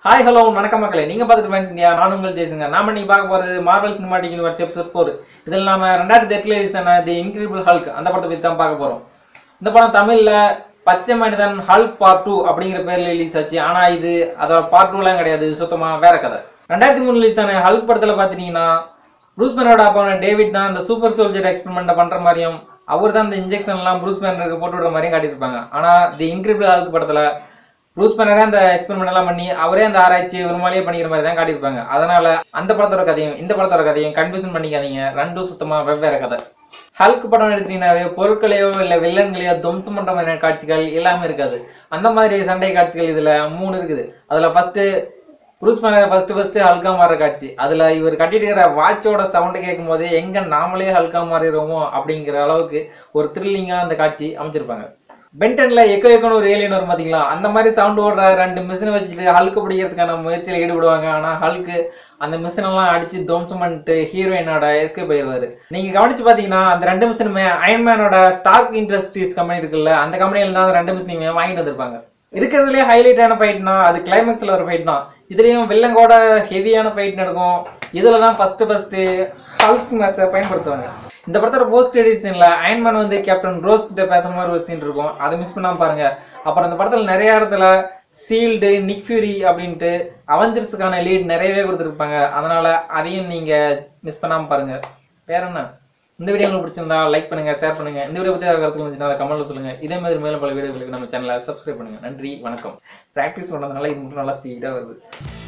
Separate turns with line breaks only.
hi hello வணக்கம் மக்களே நீங்க பார்த்துட்டு ஃபேன்ஸ் இந்தியா நான் உங்கள் ஜெய்சுங்க நாம இன்னைக்கு பார்க்க போறது Marvel Cinematic Universe episode four இதில் நாம ரெண்டாயிரத்தி எட்டுல ரிலீஸ் தி இன்கிரிபிள் ஹல்க் அந்த படத்தை பத்தி தான் பார்க்க போறோம் இந்த படம் தமிழ்ல பச்சை மனிதன் ஹல்க் பார்ட் டூ அப்படிங்கிற பேர்ல ரிலீஸ் ஆச்சு ஆனா இது அதோட பார்ட் டூலாம் கிடையாது இது சுத்தமா வேற கதை ரெண்டாயிரத்தி மூணு ரிலீஸ் ஆன ஹல்க் படத்துல பாத்தீங்கன்னா ப்ரூஸ் பேனோட அப்பான டேவிட் தான் இந்த சூப்பர் சோல்ஜர் எக்ஸ்பெரிமெண்ட் பண்ற மாதிரியும் அவர் தான் இந்த இன்ஜெக்ஷன் எல்லாம் ப்ரூஸ் பேனருக்கு போட்டு விடுற மாதிரியும் காட்டியிருப்பாங்க ஆனா தி இன்கிரிபிள் ஹல்க் படத்துல ப்ரூஸ் பேனரே அந்த எக்ஸ்பெரிமெண்ட் எல்லாம் பண்ணி அவரே அந்த ஆராய்ச்சி ஒரு மாதிரியே பண்ணிக்கிற மாதிரி தான் காட்டியிருப்பாங்க அதனால அந்த படத்தோட கதையும் இந்த படத்தோட கதையும் கன்ஃபியூஷன் பண்ணிக்காதீங்க ரெண்டும் சுத்தமா வெவ்வேறு கதை ஹல்க் படம் எடுத்தீங்கன்னாவே பொருட்களையோ இல்ல வில்லன்களையோ துவம்சம் பண்ற மாதிரியான காட்சிகள் எல்லாமே இருக்காது அந்த மாதிரி சண்டை காட்சிகள் இதுல மூணு இருக்குது அதுல first Bruce Banner first first ஹல்கா மாறுற காட்சி அதுல இவர் கட்டிட்டு இருக்கிற வாட்சோட சவுண்ட் கேட்கும் போது எங்க நாமளே ஹல்கா மாறிடுவோமோ அப்படிங்கிற அளவுக்கு ஒரு த்ரில்லிங்கா அந்த காட்சி அமைச்சிருப்பாங்க பென்டன்ல எக்கோ எக்கோன்னு ஒரு ஏலியன் வரும் பாத்தீங்களா அந்த மாதிரி சவுண்ட் ஓடுற ரெண்டு மிஷினை வச்சுட்டு ஹல்க்கு பிடிக்கிறதுக்கான முயற்சியில் ஈடுபடுவாங்க ஆனா ஹல்க்கு அந்த மிஷின் எல்லாம் அடிச்சு துவம்சம் பண்ணிட்டு ஹீரோயினோட எஸ்கேப் ஆயிடுவாரு நீங்க கவனிச்சு பாத்தீங்கன்னா அந்த ரெண்டு மிஷினுமே அயன்மேனோட ஸ்டாக் இண்டஸ்ட்ரீஸ் கம்பெனி இருக்குல்ல அந்த கம்பெனியில தான் அந்த ரெண்டு மிஷினையுமே வாங்கிட்டு வந்திருப்பாங்க இருக்கிறதுலே ஹைலைட்டான ஃபைட்னா அது கிளைமேக்ஸ்ல ஒரு ஃபைட் தான் இதுலயும் வில்லங்கோட ஹெவியான ஃபைட் நடக்கும் இதுல தான் ஃபர்ஸ்ட் ஃபர்ஸ்ட் ஹல்க் மேட்சை பயன்படுத்துவாங்க இந்த படத்தோட போஸ்ட் கிரெடிட் சீன்ல அயன்மேன் வந்து கேப்டன் ரோஸ் கிட்ட பேசுற மாதிரி ஒரு சீன் இருக்கும் அதை மிஸ் பண்ணாம பாருங்க அப்புறம் இந்த படத்துல நிறைய இடத்துல சீல்டு நிக் ஃபியூரி அப்படின்ட்டு அவெஞ்சர்ஸுக்கான லீட் நிறையவே கொடுத்துருப்பாங்க அதனால அதையும் நீங்க மிஸ் பண்ணாம பாருங்க வேற என்ன இந்த வீடியோ உங்களுக்கு பிடிச்சிருந்தா லைக் பண்ணுங்க ஷேர் பண்ணுங்க இந்த வீடியோ பத்தி ஏதாவது கருத்து இருந்துச்சுன்னா கமெண்ட்ல சொல்லுங்க இதே மாதிரி மேலும் பல வீடியோகளுக்கு நம்ம சேனலை சப்ஸ்கிரைப் பண்ணுங்க நன்றி வணக்கம் பிராக்டிஸ் பண்ணதுனால இது மட்டும் நல்லா ஸ்பீடா வருது